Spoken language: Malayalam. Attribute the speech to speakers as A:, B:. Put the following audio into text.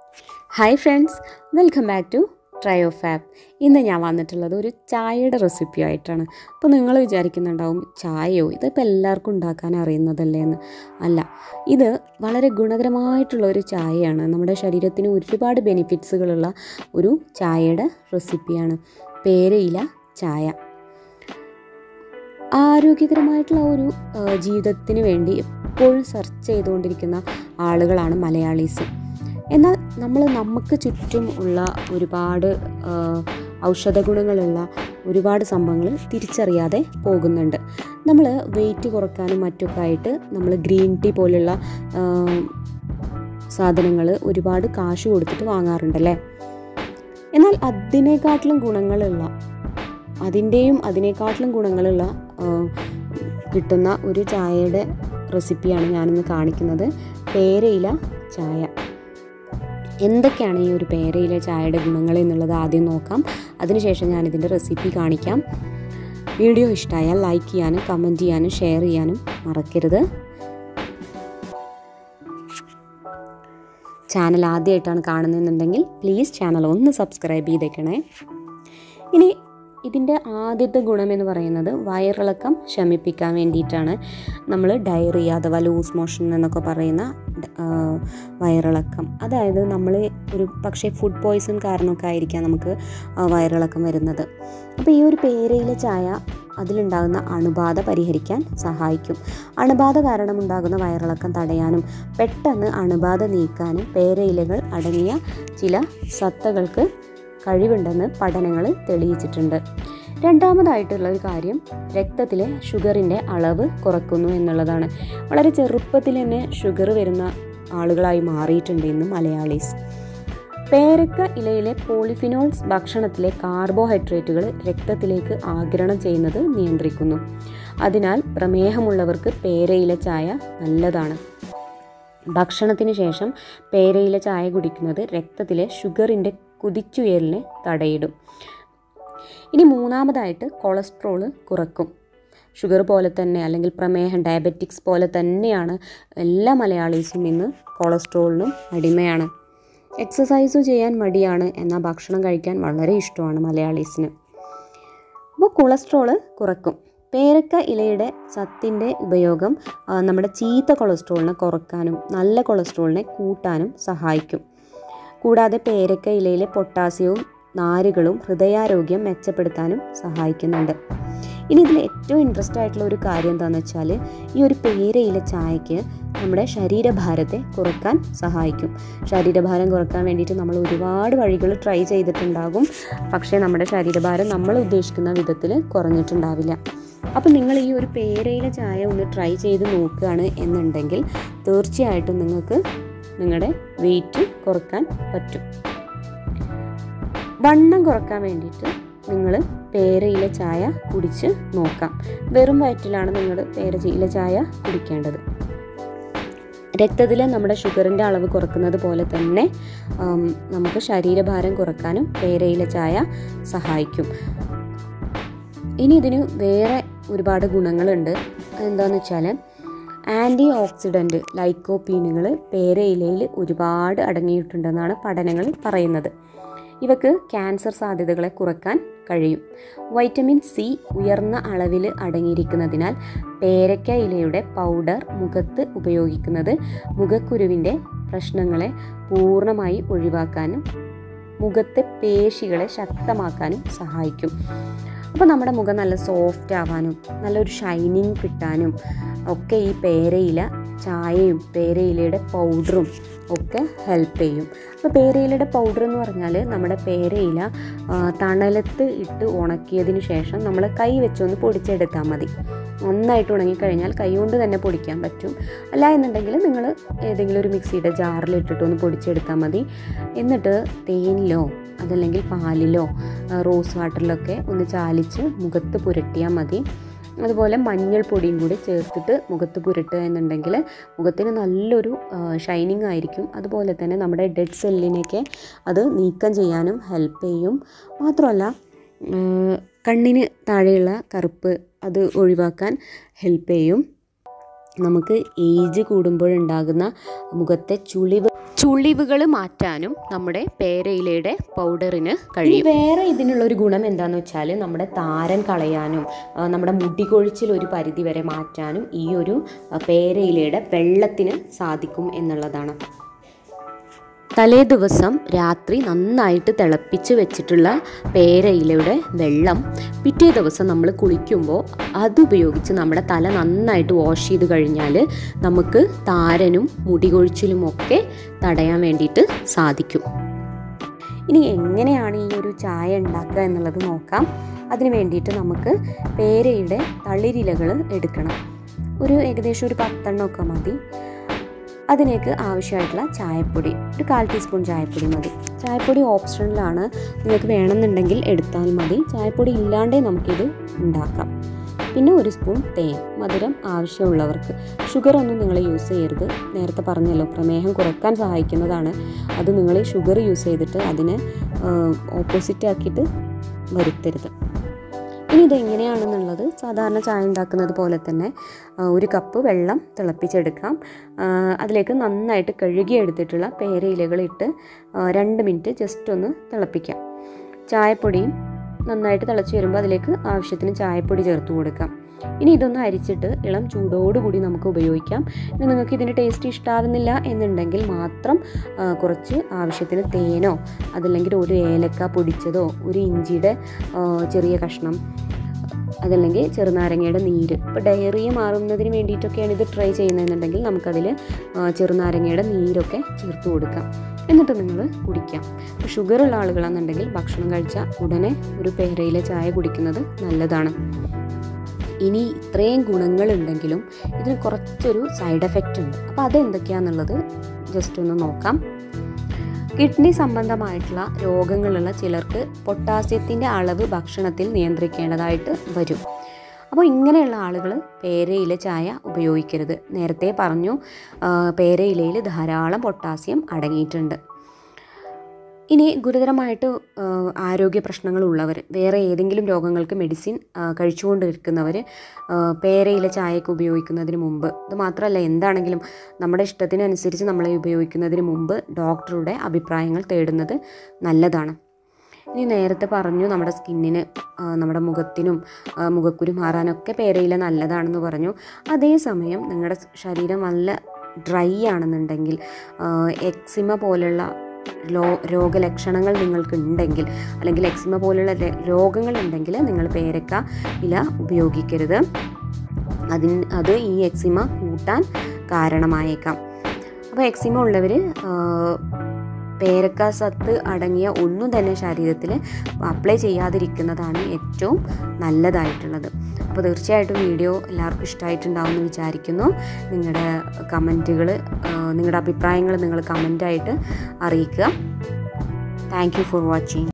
A: hi friends welcome back to try of app ഇന്ന് ഞാൻ വന്നിട്ടുള്ളത് ഒരു ചായയുടെ റെസിപ്പി ആയിട്ടാണ് അപ്പോൾ നിങ്ങൾ വിചാരിക്കുന്നുണ്ടാവും ചായയോ ഇതിപ്പോൾ എല്ലാവർക്കും ഉണ്ടാക്കാൻ അറിയുന്നതല്ലേ എന്ന് അല്ല ഇത് വളരെ ഗുണകരമായിട്ടുള്ള ഒരു ചായയാണ് നമ്മുടെ ശരീരത്തിന് ഒരുപാട് ബെനിഫിറ്റ്സുകളുള്ള ഒരു ചായയുടെ റെസിപ്പിയാണ് പേരയില ചായ ആരോഗ്യകരമായിട്ടുള്ള ഒരു ആ, ജീവിതത്തിന് വേണ്ടി എപ്പോഴും സെർച്ച് ചെയ്തുകൊണ്ടിരിക്കുന്ന ആളുകളാണ് മലയാളീസ് എന്നാൽ നമ്മൾ നമുക്ക് ചുറ്റും ഉള്ള ഒരുപാട് ആ, ഔഷധ ഗുണങ്ങളുള്ള ഒരുപാട് സംഭവങ്ങൾ തിരിച്ചറിയാതെ പോകുന്നുണ്ട് നമ്മൾ വെയിറ്റ് കുറക്കാനും മറ്റൊക്കെ ആയിട്ട് നമ്മൾ ഗ്രീൻ ടീ പോലുള്ള സാധനങ്ങൾ ഒരുപാട് കാശ് കൊടുത്തിട്ട് വാങ്ങാറുണ്ടല്ലേ എന്നാൽ അതിനേക്കാട്ടിലും ഗുണങ്ങളുള്ള അതിൻ്റെയും അതിനേക്കാട്ടിലും ഗുണങ്ങളുള്ള ആ, കിട്ടുന്ന ഒരു ചായയുടെ റെസിപ്പിയാണ് ഞാനിന്ന് കാണിക്കുന്നത് പേരയില ചായ എന്തൊക്കെയാണ് ഈ ഒരു പേരയില ചായയുടെ ഗുണങ്ങൾ എന്നുള്ളത് ആദ്യം നോക്കാം അതിനുശേഷം ഞാനിതിൻ്റെ റെസിപ്പി കാണിക്കാം വീഡിയോ ഇഷ്ടമായാൽ ലൈക്ക് ചെയ്യാനും കമൻറ്റ് ചെയ്യാനും ഷെയർ ചെയ്യാനും മറക്കരുത് ചാനൽ ആദ്യമായിട്ടാണ് കാണുന്നതെന്നുണ്ടെങ്കിൽ പ്ലീസ് ചാനൽ ഒന്ന് സബ്സ്ക്രൈബ് ചെയ്തേക്കണേ ഇനി ഇതിൻ്റെ ആദ്യത്തെ ഗുണം എന്ന് പറയുന്നത് വയറിളക്കം ശമിപ്പിക്കാൻ വേണ്ടിയിട്ടാണ് നമ്മൾ ഡയറിയ അഥവാ ലൂസ് മോഷൻ എന്നൊക്കെ പറയുന്ന ആ, വയറിളക്കം അതായത് നമ്മൾ ഒരു പക്ഷേ ഫുഡ് പോയ്സൺ കാരണമൊക്കെ ആയിരിക്കാം നമുക്ക് ആ, വയറിളക്കം വരുന്നത് അപ്പോൾ ഈ ഒരു പേരയിലെ ചായ അതിലുണ്ടാകുന്ന അണുബാധ പരിഹരിക്കാൻ സഹായിക്കും അണുബാധ കാരണമുണ്ടാകുന്ന വയറിളക്കം തടയാനും പെട്ടെന്ന് അണുബാധ നീക്കാനും പേരയിലകൾ അടങ്ങിയ ചില സത്തകൾക്ക് കഴിവുണ്ടെന്ന് പഠനങ്ങൾ തെളിയിച്ചിട്ടുണ്ട് രണ്ടാമതായിട്ടുള്ള ഒരു കാര്യം രക്തത്തിലെ ഷുഗറിൻ്റെ അളവ് കുറക്കുന്നു എന്നുള്ളതാണ് വളരെ ചെറുപ്പത്തിൽ തന്നെ ഷുഗർ വരുന്ന ആളുകളായി മാറിയിട്ടുണ്ട് ഇന്ന് മലയാളീസ് പേരക്ക ഇലയിലെ പോളിഫിനോൾസ് ഭക്ഷണത്തിലെ കാർബോഹൈഡ്രേറ്റുകൾ രക്തത്തിലേക്ക് ആഗിരണം ചെയ്യുന്നത് നിയന്ത്രിക്കുന്നു അതിനാൽ പ്രമേഹമുള്ളവർക്ക് പേരയില ചായ നല്ലതാണ് ഭക്ഷണത്തിന് ശേഷം പേരയില ചായ കുടിക്കുന്നത് രക്തത്തിലെ ഷുഗറിൻ്റെ കുതിച്ചുയരലിനെ തടയിടും ഇനി മൂന്നാമതായിട്ട് കൊളസ്ട്രോള് കുറക്കും ഷുഗർ പോലെ തന്നെ അല്ലെങ്കിൽ പ്രമേഹം ഡയബറ്റിക്സ് പോലെ തന്നെയാണ് എല്ലാ മലയാളീസും ഇന്ന് കൊളസ്ട്രോളിനും അടിമയാണ് എക്സസൈസ് ചെയ്യാൻ മടിയാണ് എന്നാൽ ഭക്ഷണം കഴിക്കാൻ വളരെ ഇഷ്ടമാണ് മലയാളീസിന് അപ്പോൾ കൊളസ്ട്രോള് കുറക്കും പേരക്ക ഇലയുടെ സത്തിൻ്റെ ഉപയോഗം ആ, നമ്മുടെ ചീത്ത കൊളസ്ട്രോളിനെ കുറക്കാനും നല്ല കൊളസ്ട്രോളിനെ കൂട്ടാനും സഹായിക്കും കൂടാതെ പേരക്ക ഇലയിലെ പൊട്ടാസ്യവും നാരുകളും ഹൃദയാരോഗ്യം മെച്ചപ്പെടുത്താനും സഹായിക്കുന്നുണ്ട് ഇനി ഇതിൽ ഏറ്റവും ഇൻട്രസ്റ്റ് ആയിട്ടുള്ള ഒരു കാര്യം എന്താണെന്ന് വെച്ചാൽ ഈ ഒരു പേരയില ചായക്ക് നമ്മുടെ ശരീരഭാരത്തെ കുറക്കാൻ സഹായിക്കും ശരീരഭാരം കുറക്കാൻ വേണ്ടിയിട്ട് നമ്മൾ ഒരുപാട് വഴികൾ ട്രൈ ചെയ്തിട്ടുണ്ടാകും പക്ഷേ നമ്മുടെ ശരീരഭാരം നമ്മൾ ഉദ്ദേശിക്കുന്ന വിധത്തിൽ കുറഞ്ഞിട്ടുണ്ടാവില്ല അപ്പം നിങ്ങൾ ഈ ഒരു പേരയില ചായ ഒന്ന് ട്രൈ ചെയ്ത് നോക്കുകയാണ് എന്നുണ്ടെങ്കിൽ തീർച്ചയായിട്ടും നിങ്ങൾക്ക് നിങ്ങളുടെ വെയിറ്റ് കുറക്കാൻ പറ്റും വണ്ണം കുറക്കാൻ വേണ്ടിയിട്ട് നിങ്ങൾ പേരയില ചായ കുടിച്ച് നോക്കാം വെറും വയറ്റിലാണ് നിങ്ങൾ പേരയില ചായ കുടിക്കേണ്ടത് രക്തത്തിലെ നമ്മുടെ ഷുഗറിൻ്റെ അളവ് കുറക്കുന്നത് പോലെ തന്നെ ആം, നമുക്ക് ശരീരഭാരം കുറക്കാനും പേരയില ചായ സഹായിക്കും ഇനി ഇതിന് വേറെ ഒരുപാട് ഗുണങ്ങളുണ്ട് എന്താണെന്ന് വെച്ചാൽ ആൻറ്റി ഓക്സിഡൻറ്റ് ലൈക്കോപ്പീനുകൾ പേരയിലയിൽ ഒരുപാട് അടങ്ങിയിട്ടുണ്ടെന്നാണ് പഠനങ്ങൾ പറയുന്നത് ഇവക്ക് ക്യാൻസർ സാധ്യതകളെ കുറക്കാൻ കഴിയും വൈറ്റമിൻ സി ഉയർന്ന അളവിൽ അടങ്ങിയിരിക്കുന്നതിനാൽ പേരക്ക ഇലയുടെ പൗഡർ മുഖത്ത് ഉപയോഗിക്കുന്നത് മുഖക്കുരുവിൻ്റെ പ്രശ്നങ്ങളെ പൂർണ്ണമായി ഒഴിവാക്കാനും മുഖത്തെ പേശികളെ ശക്തമാക്കാനും സഹായിക്കും അപ്പോൾ നമ്മുടെ മുഖം നല്ല സോഫ്റ്റ് ആവാനും നല്ലൊരു ഷൈനിങ് കിട്ടാനും ഒക്കെ ഈ പേരയില ചായയും പേരയിലയുടെ പൗഡറും ഒക്കെ ഹെൽപ്പ് ചെയ്യും അപ്പോൾ പേരയിലയുടെ പൗഡർ എന്ന് പറഞ്ഞാൽ നമ്മുടെ പേരയില ആ, തണലത്ത് ഇട്ട് ഉണക്കിയതിന് ശേഷം നമ്മൾ കൈ വെച്ചൊന്ന് പൊടിച്ചെടുത്താൽ മതി നന്നായിട്ട് ഉണങ്ങിക്കഴിഞ്ഞാൽ കൈ കൊണ്ട് തന്നെ പൊടിക്കാൻ പറ്റും അല്ല എന്നുണ്ടെങ്കിൽ നിങ്ങൾ ഏതെങ്കിലും ഒരു മിക്സിയുടെ ജാറിൽ ഇട്ടിട്ട് ഒന്ന് പൊടിച്ചെടുത്താൽ മതി എന്നിട്ട് തേനിലോ അതല്ലെങ്കിൽ പാലിലോ ആ, റോസ് വാട്ടറിലൊക്കെ ഒന്ന് ചാലിച്ച് മുഖത്ത് പുരട്ടിയാൽ മതി അതുപോലെ മഞ്ഞൾപ്പൊടിയും കൂടി ചേർത്തിട്ട് മുഖത്ത് പുരട്ടുക എന്നുണ്ടെങ്കിൽ മുഖത്തിന് നല്ലൊരു ഷൈനിങ് ആയിരിക്കും അതുപോലെ തന്നെ നമ്മുടെ ഡെഡ് സെല്ലിനെയൊക്കെ അത് നീക്കം ചെയ്യാനും ഹെൽപ്പ് ചെയ്യും മാത്രമല്ല ആ, കണ്ണിന് താഴെയുള്ള കറുപ്പ് അത് ഒഴിവാക്കാൻ ഹെൽപ്പ് ചെയ്യും നമുക്ക് ഏജ് കൂടുമ്പോഴുണ്ടാകുന്ന മുഖത്തെ ചുളിവ് ചുളിവുകൾ മാറ്റാനും നമ്മുടെ പേരയിലയുടെ പൗഡറിന് കഴിയും വേറെ ഇതിനുള്ള ഒരു ഗുണം എന്താണെന്ന് വെച്ചാൽ നമ്മുടെ താരൻ കളയാനും ആ, നമ്മുടെ മുടി കൊഴിച്ചിൽ ഒരു പരിധി വരെ മാറ്റാനും ഈ ഒരു ആ, പേരയിലയുടെ വെള്ളത്തിന് സാധിക്കും എന്നുള്ളതാണ് തലേ ദിവസം രാത്രി നന്നായിട്ട് തിളപ്പിച്ച് വെച്ചിട്ടുള്ള പേരയിലയുടെ വെള്ളം പിറ്റേ ദിവസം നമ്മൾ കുളിക്കുമ്പോൾ അതുപയോഗിച്ച് നമ്മുടെ തല നന്നായിട്ട് വാഷ് ചെയ്ത് കഴിഞ്ഞാൽ നമുക്ക് താരനും മുടി കൊഴിച്ചിലും ഒക്കെ തടയാൻ വേണ്ടിയിട്ട് സാധിക്കും ഇനി എങ്ങനെയാണ് ഈ ഒരു ചായ ഉണ്ടാക്കുക എന്നുള്ളത് നോക്കാം അതിന് വേണ്ടിയിട്ട് നമുക്ക് പേരയുടെ തളിരിലകൾ എടുക്കണം ഒരു ഏകദേശം ഒരു പത്തെണ്ണമൊക്കെ മതി അതിലേക്ക് ആവശ്യമായിട്ടുള്ള ചായപ്പൊടി ഒരു കാൽ ടീസ്പൂൺ ചായപ്പൊടി മതി ചായപ്പൊടി ഓപ്ഷണലാണ് നിങ്ങൾക്ക് വേണമെന്നുണ്ടെങ്കിൽ എടുത്താൽ മതി ചായപ്പൊടി ഇല്ലാണ്ടേ നമുക്കിത് ഉണ്ടാക്കാം പിന്നെ ഒരു സ്പൂൺ തേൻ മധുരം ആവശ്യമുള്ളവർക്ക് ഷുഗർ ഒന്നും നിങ്ങൾ യൂസ് ചെയ്യരുത് നേരത്തെ പറഞ്ഞല്ലോ പ്രമേഹം കുറക്കാൻ സഹായിക്കുന്നതാണ് അത് നിങ്ങൾ ഷുഗർ യൂസ് ചെയ്തിട്ട് അതിനെ ഓപ്പോസിറ്റ് ആക്കിയിട്ട് വരുത്തരുത് ഇനി ഇത് എങ്ങനെയാണെന്നുള്ളത് സാധാരണ ചായ ഉണ്ടാക്കുന്നത് പോലെ തന്നെ ആ, ഒരു കപ്പ് വെള്ളം തിളപ്പിച്ചെടുക്കാം ആ, അതിലേക്ക് നന്നായിട്ട് കഴുകിയെടുത്തിട്ടുള്ള പേരയിലകൾ ഇട്ട് ആ, രണ്ട് മിനിറ്റ് ജസ്റ്റ് ഒന്ന് തിളപ്പിക്കാം ചായപ്പൊടിയും നന്നായിട്ട് തിളച്ച് വരുമ്പോൾ അതിലേക്ക് ആവശ്യത്തിന് ചായപ്പൊടി ചേർത്ത് കൊടുക്കാം ഇനി ഇതൊന്ന് അരിച്ചിട്ട് ഇളം ചൂടോടുകൂടി നമുക്ക് ഉപയോഗിക്കാം ഇനി നിങ്ങൾക്ക് ഇതിൻ്റെ ടേസ്റ്റ് ഇഷ്ടാവുന്നില്ല എന്നുണ്ടെങ്കിൽ മാത്രം ആ, കുറച്ച് ആവശ്യത്തിന് തേനോ അതല്ലെങ്കിൽ ഒരു ഏലക്ക പൊടിച്ചതോ ഒരു ഇഞ്ചിയുടെ ആ, ചെറിയ കഷ്ണം അതല്ലെങ്കിൽ ചെറുനാരങ്ങയുടെ നീര് ഇപ്പോൾ ഡയറിയ മാറുന്നതിന് വേണ്ടിയിട്ടൊക്കെയാണ് ഇത് ട്രൈ ചെയ്യുന്നതെന്നുണ്ടെങ്കിൽ നമുക്കതിൽ ആ, ചെറുനാരങ്ങയുടെ നീരൊക്കെ ചേർത്ത് കൊടുക്കാം എന്നിട്ട് നിങ്ങൾ കുടിക്കാം ഇപ്പോൾ ഷുഗർ ഉള്ള ആളുകളാണെന്നുണ്ടെങ്കിൽ ഭക്ഷണം കഴിച്ച ഉടനെ ഒരു പേരയിലെ ചായ കുടിക്കുന്നത് നല്ലതാണ് ഇനി ഇത്രയും ഗുണങ്ങളുണ്ടെങ്കിലും ഇതിന് കുറച്ചൊരു സൈഡ് എഫക്റ്റ് ഉണ്ട് അപ്പോൾ അതെന്തൊക്കെയാണെന്നുള്ളത് ജസ്റ്റ് ഒന്ന് നോക്കാം കിഡ്നി സംബന്ധമായിട്ടുള്ള രോഗങ്ങളുള്ള ചിലർക്ക് പൊട്ടാസ്യത്തിൻ്റെ അളവ് ഭക്ഷണത്തിൽ നിയന്ത്രിക്കേണ്ടതായിട്ട് വരും അപ്പോൾ ഇങ്ങനെയുള്ള ആളുകൾ പേരയില ചായ ഉപയോഗിക്കരുത് നേരത്തെ പറഞ്ഞു ആ, പേരയിലയിൽ ധാരാളം പൊട്ടാസ്യം അടങ്ങിയിട്ടുണ്ട് ഇനി ഗുരുതരമായിട്ട് ആ, ആരോഗ്യ പ്രശ്നങ്ങളുള്ളവർ വേറെ ഏതെങ്കിലും രോഗങ്ങൾക്ക് മെഡിസിൻ ആ, കഴിച്ചുകൊണ്ടിരിക്കുന്നവർ ആ, പേരയില ചായയൊക്കെ ഉപയോഗിക്കുന്നതിന് മുമ്പ് ഇത് മാത്രമല്ല എന്താണെങ്കിലും നമ്മുടെ ഇഷ്ടത്തിനനുസരിച്ച് നമ്മളെ ഉപയോഗിക്കുന്നതിന് മുമ്പ് ഡോക്ടറുടെ അഭിപ്രായങ്ങൾ തേടുന്നത് നല്ലതാണ് ഇനി നേരത്തെ പറഞ്ഞു നമ്മുടെ സ്കിന്നിന് ആ, നമ്മുടെ മുഖത്തിനും ആ, മുഖക്കുരു മാറാനൊക്കെ പേരയില നല്ലതാണെന്ന് പറഞ്ഞു അതേസമയം നിങ്ങളുടെ ശരീരം നല്ല ഡ്രൈ ആണെന്നുണ്ടെങ്കിൽ എക്സിമ പോലുള്ള ലോ രോഗലക്ഷണങ്ങൾ നിങ്ങൾക്ക് ഉണ്ടെങ്കിൽ അല്ലെങ്കിൽ എക്സിമ പോലുള്ള ര- രോഗങ്ങളുണ്ടെങ്കിൽ നിങ്ങൾ പേരക്ക ഇല ഉപയോഗിക്കരുത് അതിന് അത് ഈ എക്സിമ കൂട്ടാൻ കാരണമായേക്കാം അപ്പോൾ എക്സിമ ഉള്ളവർ പേരക്ക സത്ത് അടങ്ങിയ ഒന്നും തന്നെ ശരീരത്തിൽ അപ്ലൈ ചെയ്യാതിരിക്കുന്നതാണ് ഏറ്റവും നല്ലതായിട്ടുള്ളത് അപ്പോൾ തീർച്ചയായിട്ടും വീഡിയോ എല്ലാവർക്കും ഇഷ്ടമായിട്ടുണ്ടാവും എന്ന് വിചാരിക്കുന്നു നിങ്ങളുടെ കമൻറ്റുകൾ നിങ്ങളുടെ അഭിപ്രായങ്ങൾ നിങ്ങൾ കമൻറ്റായിട്ട് അറിയിക്കുക താങ്ക് യു ഫോർ വാച്ചിങ്